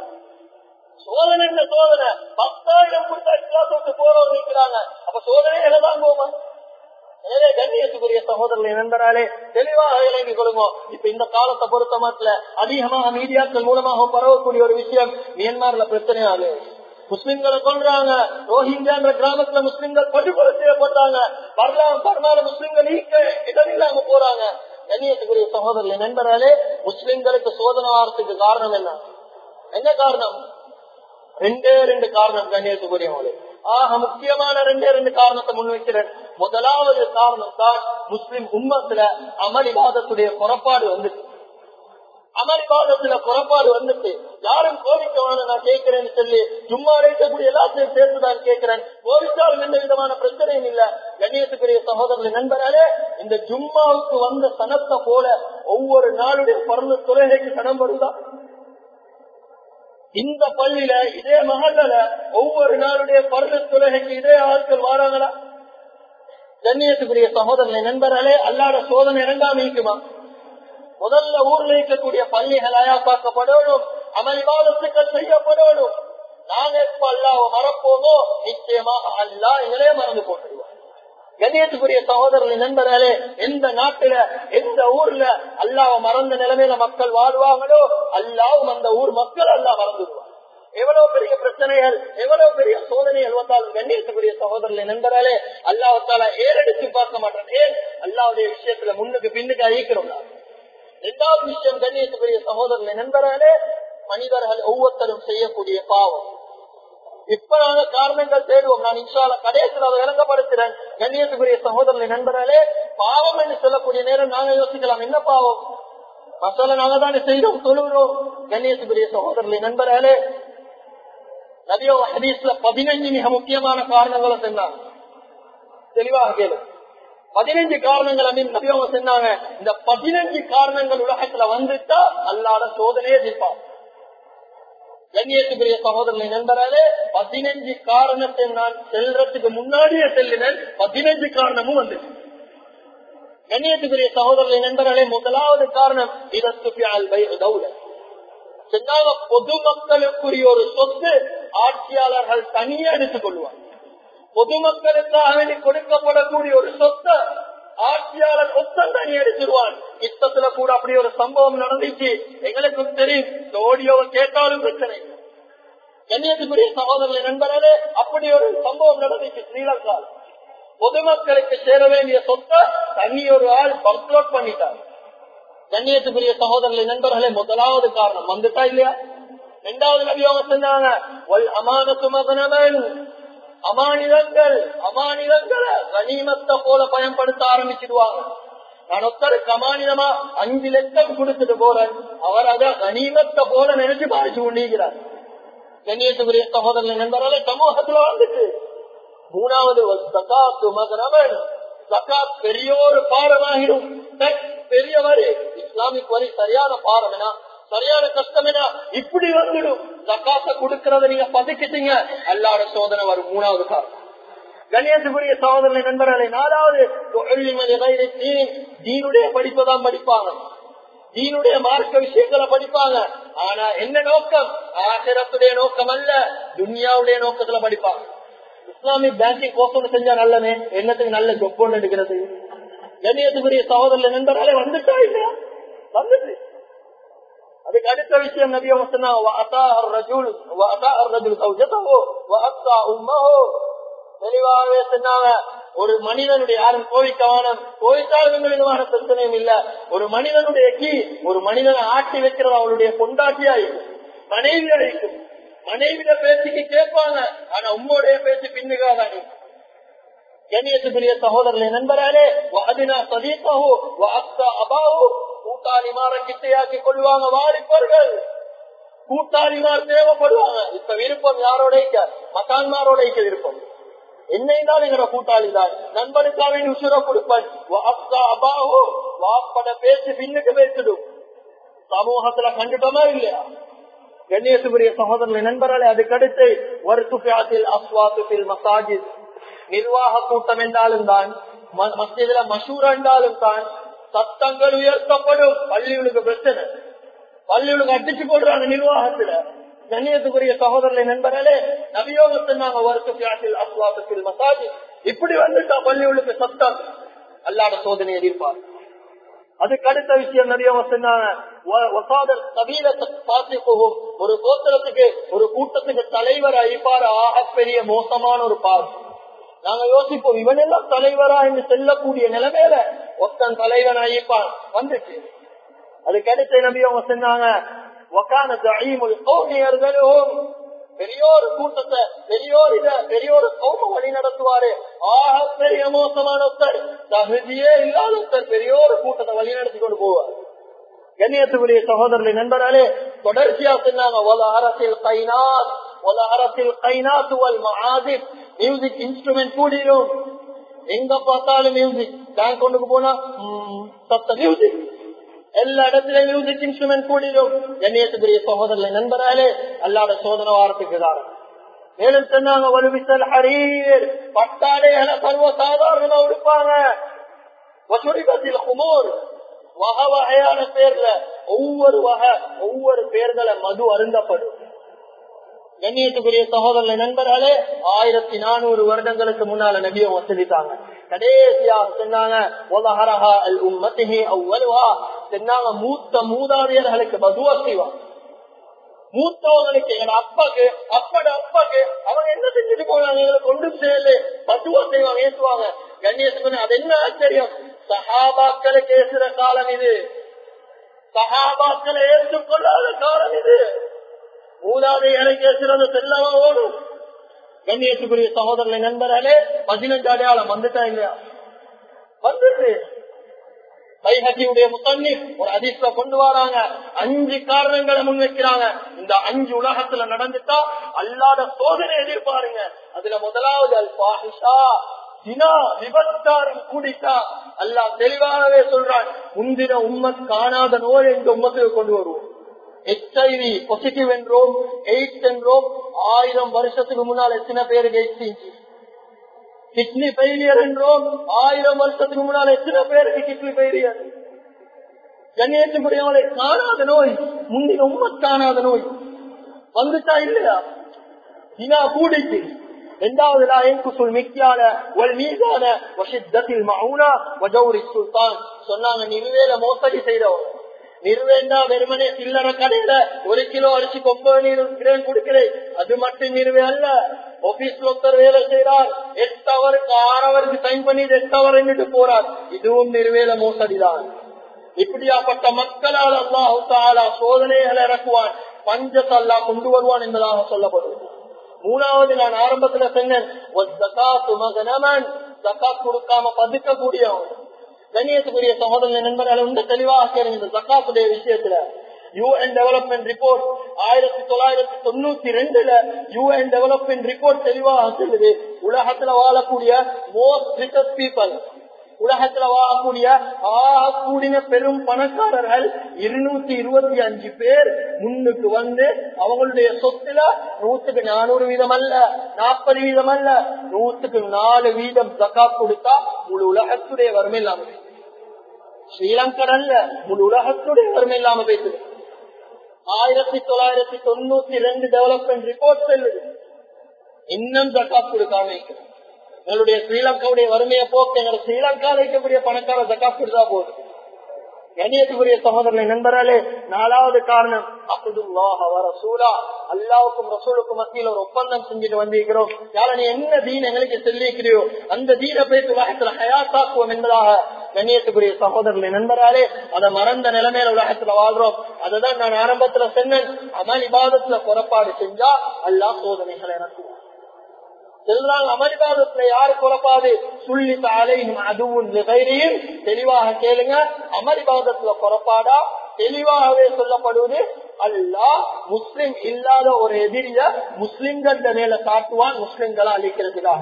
சோதனை என்ன சோதனை பத்தாயிரம் கொடுத்த இஸ்லாத்தோட்டு போறவங்க இருக்கிறாங்க அப்ப சோதனை தாங்குவோமா எனவே கண்ணியத்துக்குரிய சகோதரர்களை நண்பராலே தெளிவாக இறங்கி கொள்ளுங்க இப்ப இந்த காலத்தை பொறுத்த மட்டும் அதிகமாக மீடியாக்கள் மூலமாக பரவக்கூடிய ஒரு விஷயம் மியன்மார்ல பிரச்சனையாகு முஸ்லிம்களை கொள்றாங்க ரோஹிங்கியான்ற கிராமத்துல முஸ்லிம்கள் படுகொலை செய்யப்பட்டாங்க வரலாம் பரமால முஸ்லிம்கள் ஈக்க இடமில்லாம போறாங்க கண்ணியத்துக்குரிய சகோதரர்கள் நண்பராலே முஸ்லிம்களுக்கு சோதனை ஆகிறதுக்கு காரணம் என்ன என்ன காரணம் ரெண்டே ரெண்டு காரணம் கண்ணியத்துக்குரியவங்களே ஆக முக்கியமான ரெண்டே ரெண்டு காரணத்தை முன்வைக்கிறேன் முதலாவது காரணம் தான் முஸ்லிம் உம்மத்துல அமளிவாதத்துடைய புறப்பாடு வந்துட்டு அமளிவாதத்துல புறப்பாடு வந்துட்டு யாரும் கோவிக்கவான நான் கேட்கிறேன்னு சொல்லி சும்மா இருக்கக்கூடிய எல்லாத்தையும் சேர்த்துதான் கேட்கிறேன் கோவிச்சாலும் எந்த விதமான பிரச்சனையும் இல்ல கண்ணியத்துக்குரிய சகோதரர்கள் நண்பராலே இந்த ஜும்மாவுக்கு வந்த சனத்தை போல ஒவ்வொரு நாளுடைய பறந்து தொலைகைக்கு சனம் வருதா இந்த பள்ளியில இதே மகள்ல ஒவ்வொரு நாளுடைய பருவ தொலைகைக்கு இதே ஆட்கள் வாராங்களா கண்ணியத்துக்குரிய சகோதரனை நண்பர்களே அல்லாட சோதனை இரண்டாம் இருக்குமா முதல்ல ஊர்ல இருக்கக்கூடிய பள்ளிகள் அயாப்பாக்கப்படணும் அமல்வாதத்துக்கள் செய்யப்படணும் நாங்க எப்ப அல்லாவ மறப்போமோ நிச்சயமாக அல்லா எங்களே மறந்து போட்டுருவோம் கண்ணியத்துக்குரிய சகோதரர்களின் நண்பர்களே எந்த நாட்டுல எந்த ஊர்ல அல்லாவ மறந்த நிலைமையில மக்கள் வாழ்வாங்களோ அல்லாவும் அந்த ஊர் மக்கள் அல்லா மறந்துடுவாங்க எவ்வளவு பெரிய பிரச்சனைகள் எவ்வளவு பெரிய சோதனைகள் வந்தாலும் கண்ணியத்துக்குரிய சகோதரர்களை நண்பர்களே அல்லாவத்தால ஏறெடுத்து பார்க்க மாட்டேன் ஏன் அல்லாவுடைய விஷயத்துல முன்னுக்கு பின்னுக்கு அழிக்கிறோம் இரண்டாவது விஷயம் கண்ணியத்துக்குரிய சகோதரர்களை நண்பர்களே மனிதர்கள் ஒவ்வொருத்தரும் செய்யக்கூடிய பாவம் இப்ப நாங்க காரணங்கள் தேடுவோம் நான் இன்ஷால கடைசியில் அதை விளங்கப்படுத்துறேன் கண்ணியத்துக்குரிய சகோதரனை நண்பர்களே பாவம் என்று சொல்லக்கூடிய நேரம் நாங்க யோசிக்கலாம் என்ன பாவம் மசாலா நாங்க தானே செய்தோம் சொல்லுகிறோம் கண்ணியத்துக்குரிய சகோதரனை நண்பர்களே நபியோ ஹதீஸ்ல பதினஞ்சு மிக முக்கியமான காரணங்களை சொன்னாங்க தெளிவாக கேளு பதினஞ்சு காரணங்கள் அப்படின்னு நபி அவங்க சொன்னாங்க இந்த பதினஞ்சு காரணங்கள் உலகத்துல வந்துட்டா அல்லாத சோதனையே தீர்ப்பாங்க கண்ணியத்துக்குரிய சகோதரனை நண்பராலே பதினஞ்சு காரணத்தை நான் செல்றதுக்கு முன்னாடியே செல்லினேன் பதினஞ்சு காரணமும் வந்துச்சு கண்ணியத்துக்குரிய சகோதரனை நண்பர்களே முதலாவது காரணம் இதற்கு சொன்னாங்க பொதுமக்களுக்குரிய ஒரு சொத்து ஆட்சியாளர்கள் தனியே எடுத்துக் கொள்வார் பொதுமக்களுக்காக வேண்டி கொடுக்கப்படக்கூடிய ஒரு சொத்தை ஆட்சியாளர் ஒத்தம் தனி எடுத்துருவான் யுத்தத்துல கூட அப்படி ஒரு சம்பவம் நடந்துச்சு எங்களுக்கு தெரியும் இந்த ஓடியோவை கேட்டாலும் பிரச்சனை கண்ணியத்துக்குரிய சகோதரர்களை நண்பர்களே அப்படி ஒரு சம்பவம் நடந்துச்சு ஸ்ரீலங்கா பொதுமக்களுக்கு சேர வேண்டிய சொத்தை தனி ஒரு ஆள் பர்க்லோட் பண்ணிட்டார் கண்ணியத்துக்குரிய சகோதரர்களை நண்பர்களே முதலாவது காரணம் வந்துட்டா இல்லையா இரண்டாவது நபியோக சொன்னாங்க அமானத்து மகனவன் அமானிதங்கள் அமானிதங்களை கனிமத்தை போல பயன்படுத்த ஆரம்பிச்சிடுவாங்க நான் ஒருத்தருக்கு அமானிதமா அஞ்சு லட்சம் கொடுத்துட்டு போறேன் அவர் அத கனிமத்தை போல நினைச்சு பாதிச்சு கொண்டிருக்கிறார் கண்ணியத்துக்குரிய சகோதரர்கள் நண்பர்களே சமூகத்துல வந்துட்டு மூணாவது சகாத்து மகனவன் சகாத் பெரிய ஒரு பாடமாகிடும் பெரிய வரி இஸ்லாமிக் வரி சரியான பாடம் என்ன சரியான கஷ்டம் என்ன இப்படி வந்துடும் ஜக்காத்த கொடுக்கறத நீங்க பதுக்கிட்டீங்க அல்லாட சோதனை வரும் மூணாவது காரணம் கணேசபுரிய சகோதரனை நண்பர்களை நாலாவது தீனுடைய படிப்பதான் படிப்பாங்க தீனுடைய மார்க்க விஷயங்களை படிப்பாங்க ஆனா என்ன நோக்கம் ஆசிரத்துடைய நோக்கம் அல்ல துன்யாவுடைய நோக்கத்துல படிப்பாங்க இஸ்லாமிக் பேங்கிங் கோர்ஸ் செஞ்சா நல்லனே என்னத்துக்கு நல்ல ஜொப் ஒன்று எடுக்கிறது கண்ணியத்துக்குரிய சகோதரர் நண்பராலே வந்துட்டா இல்லையா வந்துட்டு அதுக்கு அடுத்த விஷயம் நபி தெளிவாகவே சொன்னாங்க ஒரு மனிதனுடைய யாரும் கோவிக்கவானம் கோவித்தாலும் விதமான பிரச்சனையும் இல்ல ஒரு மனிதனுடைய கீ ஒரு மனிதனை ஆட்டி வைக்கிறது அவளுடைய கொண்டாட்டியா இருக்கும் மனைவி அழைக்கும் மனைவிட பேச்சுக்கு கேட்பாங்க ஆனா உங்களுடைய பேச்சு பின்னுகாதான் கண்ணியத்துக்குரிய சகோதரர்களை நண்பராலே அதினா சதீசாவோ அக்கா அபாவோ கூட்டாளிமார கிட்டையாக்கி கொள்வாங்க வாலிபர்கள் கூட்டாளிமார் தேவைப்படுவாங்க இப்ப விருப்பம் யாரோட மகான்மாரோட விருப்பம் என்னைதான் எங்களோட கூட்டாளி தான் நண்பனுக்காக உசுர கொடுப்பேன் அபாவோ வாப்பட பேச்சு பின்னுக்கு பேசிடும் சமூகத்துல கண்டுட்டோமா இல்லையா கண்ணியத்துக்குரிய சகோதரர்களை நண்பர்களே அதுக்கடுத்து ஒரு துஃபியாத்தில் அஸ்வாத்துபில் மசாஜித் நிர்வாக கூட்டம் என்றாலும் தான் மஸ்ஜிதுல மசூர் என்றாலும் தான் சத்தங்கள் உயர்த்தப்படும் பள்ளிகளுக்கு பிரச்சனை பள்ளிகளுக்கு அடிச்சு போடுறாங்க நிர்வாகத்துல கண்ணியத்துக்குரிய சகோதரர்களை நண்பர்களே நபியோகத்தினாங்க வருஷத்தில் அஸ்வாசத்தில் மசாஜ் இப்படி வந்துட்டா பள்ளிகளுக்கு சத்தம் அல்லாட சோதனை எதிர்ப்பார் அதுக்கு அடுத்த விஷயம் நிறைய சொன்னாங்க ஒரு கோத்திரத்துக்கு ஒரு கூட்டத்துக்கு தலைவர் அழிப்பார் ஆக பெரிய மோசமான ஒரு பார்வை நாங்க யோசிப்போம் இவன் எல்லாம் தலைவரா என்று செல்லக்கூடிய நிலைமையில ஒத்தன் தலைவன் அழிப்பான் வந்துச்சு அதுக்கு அடுத்த நபி அவங்க சொன்னாங்க பெரியோரு கூட்டத்தை பெரியோர் இத பெரியோரு கௌம வழி நடத்துவாரு ஆக பெரிய மோசமான ஒருத்தர் தகுதியே இல்லாத ஒருத்தர் பெரியோரு கூட்டத்தை வழி நடத்தி கொண்டு போவார் கண்ணியத்துக்குரிய சகோதரர்களை நண்பராலே தொடர்ச்சியா சொன்னாங்க ஒல அரசியல் கைனாத் ஒல அரசியல் கைனாத் வல் மஹாதிப் மியூசிக் இன்ஸ்ட்ருமெண்ட் கூடிடும் எங்க பார்த்தாலும் மியூசிக் பேங்க் கொண்டு போனா சத்த மியூசிக் எல்லா இடத்திலும் மியூசிக் இன்ஸ்ட்ருமெண்ட் கூடிடும் கண்ணியத்துக்குரிய சகோதரர்களை நண்பராலே அல்லாத சோதனை வாரத்துக்கு காரணம் மேலும் சொன்னாங்க வலுவிசல் ஹரீர் பட்டாடைகளை சர்வ சாதாரணமா உடுப்பாங்க வசூரிபத்தில் குமோர் வகை வகையான பேர்ல ஒவ்வொரு வகை ஒவ்வொரு பேர்களை மது அருந்தப்படும் கண்ணியத்துக்குரிய சகோதரர்களை நண்பர்களே ஆயிரத்தி நானூறு வருடங்களுக்கு முன்னால நபியை வசதித்தாங்க கடைசியா சொன்னாங்க சொன்னாங்க மூத்த மூதாதையர்களுக்கு மதுவா செய்வாங்க மூத்தவங்களுக்கு எங்க அப்பாக்கு அப்பட அப்பாக்கு அவங்க என்ன செஞ்சுட்டு போனாங்க எங்களுக்கு ஒன்றும் செய்யல மதுவா செய்வாங்க ஏற்றுவாங்க கண்ணியத்துக்கு அது என்ன ஆச்சரியம் சஹாபாக்களை பேசுற காலம் இது சஹாபாக்களை ஏற்றுக்கொள்ளாத காலம் இது மூதாதையரை பேசுறது செல்லவா ஓடும் கண்ணியத்துக்குரிய சகோதரனை நண்பர்களே பதினஞ்சு அடையாளம் வந்துட்டா இல்லையா வந்துட்டு கைஹக்கியுடைய முத்தண்ணி ஒரு அதிர்ஷ்ட கொண்டு வராங்க அஞ்சு காரணங்களை முன்வைக்கிறாங்க இந்த அஞ்சு உலகத்துல நடந்துட்டா அல்லாத சோதனை எதிர்பாருங்க அதுல முதலாவது அல் பாஹிஷா தினா விபச்சாரம் கூடிட்டா அல்லாஹ் தெளிவாகவே சொல்றான் முந்தின உம்மத் காணாத நோய் எங்க உம்மத்துக்கு கொண்டு வருவோம் ஹெச்ஐவி பாசிட்டிவ் என்றோம் எய்ட்ஸ் என்றோம் ஆயிரம் வருஷத்துக்கு முன்னால் எத்தனை பேருக்கு எய்ட்ஸ் கிட்னி ஃபெயிலியர் என்றோம் ஆயிரம் வருஷத்துக்கு முன்னால் எத்தனை பேருக்கு கிட்னி ஃபெயிலியர் கண்ணியத்துக்குரியவங்களை காணாத நோய் முந்தின உம்மத் காணாத நோய் வந்துட்டா இல்லையா இனா கூடிட்டு இரண்டாவது லாயம் குசுல் மிக்கியால ஒரு மீதான வசித்தத்தில் மவுனா வஜௌரி சுல்தான் சொன்னாங்க நிறுவேல மோசடி செய்தவங்க நிறுவேண்டா வெறுமனே சில்லற கடையில ஒரு கிலோ அரிசி கொம்பது நீர் கிரேன் கொடுக்கிறேன் அது மட்டும் நிறுவே அல்ல ஆபீஸ்ல ஒருத்தர் வேலை செய்யறார் எட்டு அவருக்கு ஆறு அவருக்கு சைன் பண்ணி எட்டு அவர் என்னட்டு போறார் இதுவும் நிறுவேல மோசடிதான் இப்படியாப்பட்ட மக்களால் அல்லாஹு தாலா சோதனைகளை இறக்குவான் பஞ்சத்தல்லா கொண்டு வருவான் என்பதாக சொல்லப்படுவது மூணாவது நான் ஆரம்பத்துல சொன்னேன் கொடுக்காம பதுக்கக்கூடியவங்க கண்ணியத்துக்குரிய சகோதரன் நண்பர்கள் வந்து தெளிவாக கேளுங்க இந்த ஜக்காத்துடைய விஷயத்துல யூஎன் டெவலப்மெண்ட் ரிப்போர்ட் ஆயிரத்தி தொள்ளாயிரத்தி தொண்ணூத்தி ரெண்டுல யூஎன் டெவலப்மெண்ட் ரிப்போர்ட் தெளிவாக சொல்லுது உலகத்துல வாழக்கூடிய மோஸ்ட் ரிச்சஸ்ட் பீப்புள் உலகத்துல வாழக்கூடிய ஆகக்கூடிய பெரும் பணக்காரர்கள் இருநூத்தி இருபத்தி அஞ்சு பேர் முன்னுக்கு வந்து அவங்களுடைய சொத்துல நூத்துக்கு நானூறு வீதம் அல்ல நாற்பது வீதம் அல்ல நூத்துக்கு நாலு வீதம் ஜக்காத் கொடுத்தா முழு உலகத்துடைய வறுமை இல்லாம ஸ்ரீலங்கர் அல்ல முழு உலகத்துடைய வறுமை இல்லாம பேசுது ஆயிரத்தி தொள்ளாயிரத்தி தொண்ணூத்தி ரெண்டு டெவலப்மெண்ட் ரிப்போர்ட் செல்லுது இன்னும் ஜக்காத் கொடுக்காம இருக்கிறது எங்களுடைய ஸ்ரீலங்காவுடைய வறுமையை போக்கு எங்களை ஸ்ரீலங்காவில் இருக்கக்கூடிய பணக்கார ஜக்காத் கொடுத்தா போதும் கண்ணியத்துக்குரிய சகோதரனை நண்பராலே நாலாவது காரணம் ரசூலா அல்லாவுக்கும் ரசூலுக்கும் மத்தியில் ஒரு ஒப்பந்தம் செஞ்சுட்டு வந்திருக்கிறோம் யார நீ என்ன தீன் எங்களுக்கு சொல்லியிருக்கிறியோ அந்த தீன பேச்சு உலகத்துல ஹயாத்தாக்குவோம் என்பதாக கண்ணியத்துக்குரிய சகோதரனை நண்பராலே அதை மறந்த நிலைமையில உலகத்துல வாழ்றோம் அதுதான் நான் ஆரம்பத்துல சொன்னேன் அமல் இபாதத்துல புறப்பாடு செஞ்சா அல்லா சோதனைகளை இறக்குவோம் செல்றாங்க அமரிபாதத்துல யாரு குறப்பாது சொல்லி தாலையும் அதுவும் நிகைரியும் தெளிவாக கேளுங்க அமரிபாதத்துல குறப்பாடா தெளிவாகவே சொல்லப்படுவது அல்லா முஸ்லிம் இல்லாத ஒரு எதிரிய முஸ்லிம்கள் மேல காட்டுவான் முஸ்லிம்களை அழிக்கிறதுக்காக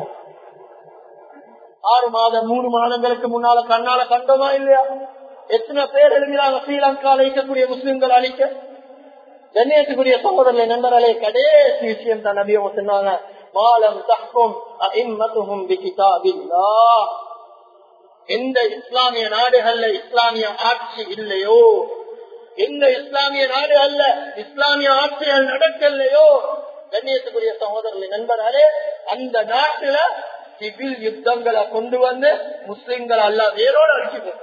ஆறு மாதம் மூணு மாதங்களுக்கு முன்னால கண்ணால கண்டோமா இல்லையா எத்தனை பேர் எழுதுகிறாங்க ஸ்ரீலங்கால இருக்கக்கூடிய முஸ்லிம்கள் அழிக்க கண்ணியத்துக்குரிய சகோதரர்களை நண்பர்களே கடைசி விஷயம் தான் நபியவங்க சொன்னாங்க மாலம் தஹ்கும் அஇம்மத்துஹும் பிகிதாபில்லாஹ் எந்த இஸ்லாமிய நாடுகள்ல இஸ்லாமிய ஆட்சி இல்லையோ எந்த இஸ்லாமிய நாடு அல்ல இஸ்லாமிய ஆட்சிகள் நடக்கலையோ கண்ணியத்துக்குரிய சகோதரர்களை நண்பர்களே அந்த நாட்டுல சிவில் யுத்தங்களை கொண்டு வந்து முஸ்லிம்கள் அல்ல வேரோடு அடிச்சு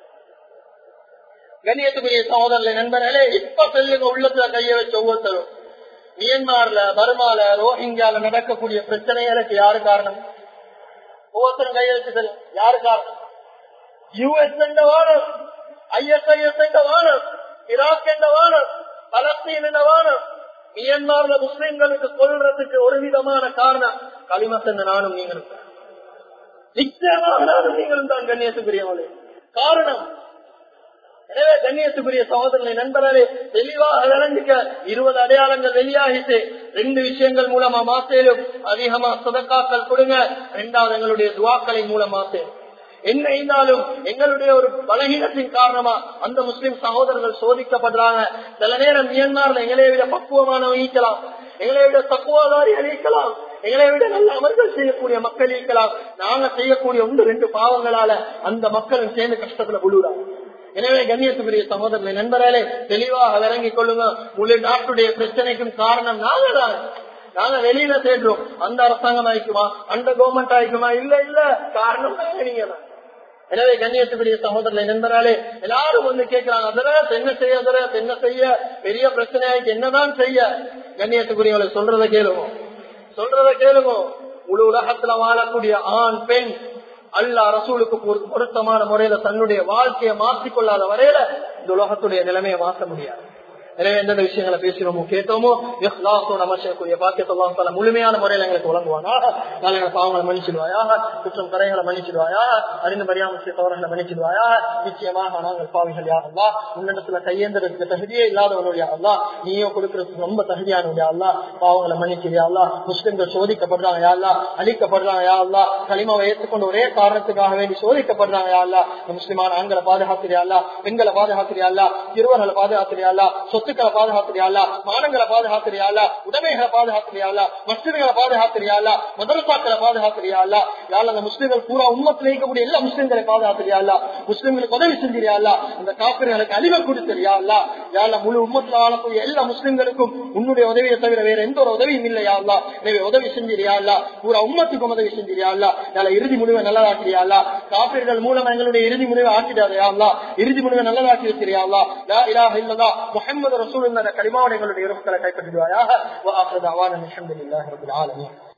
கண்ணியத்துக்குரிய சகோதரர்களை நண்பர்களே இப்ப சொல்லுங்க உள்ளத்துல கைய வச்சு ஒவ்வொருத்தரும் மியன்மார்ல பர்மால ரோஹிங்கால நடக்கக்கூடிய பிரச்சனைகளுக்கு யாரு காரணம் ஒவ்வொருத்தரும் கையெழுத்து சொல்லும் யாரு காரணம் யுஎஸ் என்ற வானம் ஐஎஸ்ஐஎஸ் என்ற வானம் ஈராக் என்ற வானம் பலஸ்தீன் என்ற வானம் மியன்மார்ல முஸ்லிம்களுக்கு கொள்றதுக்கு ஒரு விதமான காரணம் களிமசந்த நானும் நீங்களும் நிச்சயமாக நானும் நீங்களும் தான் கண்ணியத்துக்குரியவங்களே காரணம் எனவே கண்ணியத்துக்குரிய சகோதரனை நண்பர்களே தெளிவாக விளங்கிக்க இருபது அடையாளங்கள் வெளியாகிட்டு ரெண்டு விஷயங்கள் மூலமா மாத்தேலும் அதிகமா சுதக்காக்கள் கொடுங்க ரெண்டாவது எங்களுடைய துவாக்களின் மூலம் மாத்தேன் என்ன இருந்தாலும் எங்களுடைய ஒரு பலகீனத்தின் காரணமா அந்த முஸ்லிம் சகோதரர்கள் சோதிக்கப்படுறாங்க சில நேரம் மியன்மார்ல எங்களை விட பக்குவமானவங்க ஈக்கலாம் எங்களை விட தக்குவாதாரி அழிக்கலாம் எங்களை விட நல்ல அமல்கள் செய்யக்கூடிய மக்கள் ஈக்கலாம் நாங்க செய்யக்கூடிய ஒன்று ரெண்டு பாவங்களால அந்த மக்களும் சேர்ந்து கஷ்டத்துல விழுறாங்க எனவே கண்ணியத்துக்குரிய சகோதரர்களை நண்பர்களே தெளிவாக விளங்கிக் கொள்ளுங்க முழு நாட்டுடைய பிரச்சனைக்கும் காரணம் நாங்க தான் நாங்க வெளியில தேடுறோம் அந்த அரசாங்கம் ஆயிக்குமா அந்த கவர்மெண்ட் ஆயிக்குமா இல்ல இல்ல காரணம் நாங்க நீங்க தான் எனவே கண்ணியத்துக்குரிய சகோதரர்களை நண்பராலே எல்லாரும் வந்து கேட்கிறாங்க அதற்கு என்ன செய்ய அதற்கு என்ன செய்ய பெரிய பிரச்சனை ஆயிட்டு என்னதான் செய்ய கண்ணியத்துக்குரியவங்களை சொல்றத கேளுங்க சொல்றத கேளுங்க முழு உலகத்துல வாழக்கூடிய ஆண் பெண் அல்லா ரசூலுக்கு பொருத்தமான முறையில தன்னுடைய வாழ்க்கையை மாற்றிக்கொள்ளாத வரையில இந்த உலகத்துடைய நிலைமையை மாற்ற முடியாது எனவே எந்தெந்த விஷயங்களை பேசுறோமோ கேட்டோமோ இஹ்லாஸோட அமர்ச்சக்கூடிய பாக்கியத்தெல்லாம் பல முழுமையான முறையில் எங்களுக்கு வழங்குவானாக நாளைய பாவங்களை மன்னிச்சிடுவாயாக குற்றம் கரைகளை மன்னிச்சிடுவாயாக அறிந்து மரியாமல் செய்த தவறுகளை மன்னிச்சிடுவாயாக நிச்சயமாக நாங்கள் பாவிகள் யாரல்லா உன்னிடத்துல கையேந்திரத்துக்கு தகுதியே இல்லாதவனுடைய அல்லா நீயோ கொடுக்கறதுக்கு ரொம்ப தகுதியானவனுடைய அல்லா பாவங்களை மன்னிச்சிடியா அல்லா முஸ்லிம்கள் சோதிக்கப்படுறாங்க யாருலா அழிக்கப்படுறாங்க யாருலா களிமாவை ஏற்றுக்கொண்டு ஒரே காரணத்துக்காக வேண்டி சோதிக்கப்படுறாங்க யாருலா முஸ்லிமான ஆண்களை பாதுகாக்கிறியா பெண்களை பாதுகாக்கிறியா சிறுவர்களை பாதுகாக்கிறியா சொத்துக்களை பாதுகாக்கிறியா மானங்களை பாதுகாக்கிறியா உடைமைகளை பாதுகாக்கிறியா மஸ்ஜிதுகளை பாதுகாக்கிறியா மதரசாக்களை பாதுகாக்கிறியா யாழ் அந்த முஸ்லிம்கள் பூரா உண்மத்தில் இருக்கக்கூடிய எல்லா முஸ்லிம்களை பாதுகாக்கிறியா முஸ்லிம்களுக்கு உதவி செஞ்சிரியா அந்த காப்பிர்களுக்கு அழிவை கொடுத்திரியா யாழ் முழு உண்மத்தில் வாழக்கூடிய எல்லா முஸ்லிம்களுக்கும் உன்னுடைய உதவியை தவிர வேற எந்த ஒரு உதவியும் இல்லையா எனவே உதவி செஞ்சிரியா பூரா உண்மத்துக்கும் உதவி செஞ்சிரியா யாழ் இறுதி முடிவை நல்லதாக்கிறியா காப்பீர்கள் மூலம் எங்களுடைய இறுதி முடிவை ஆக்கிடாதையா இறுதி முடிவை நல்லதாக்கி வச்சிரியா முகமது ரசூல் கலிமாவோட எங்களுடைய இருப்புகளை கைப்பற்றிடுவாயாக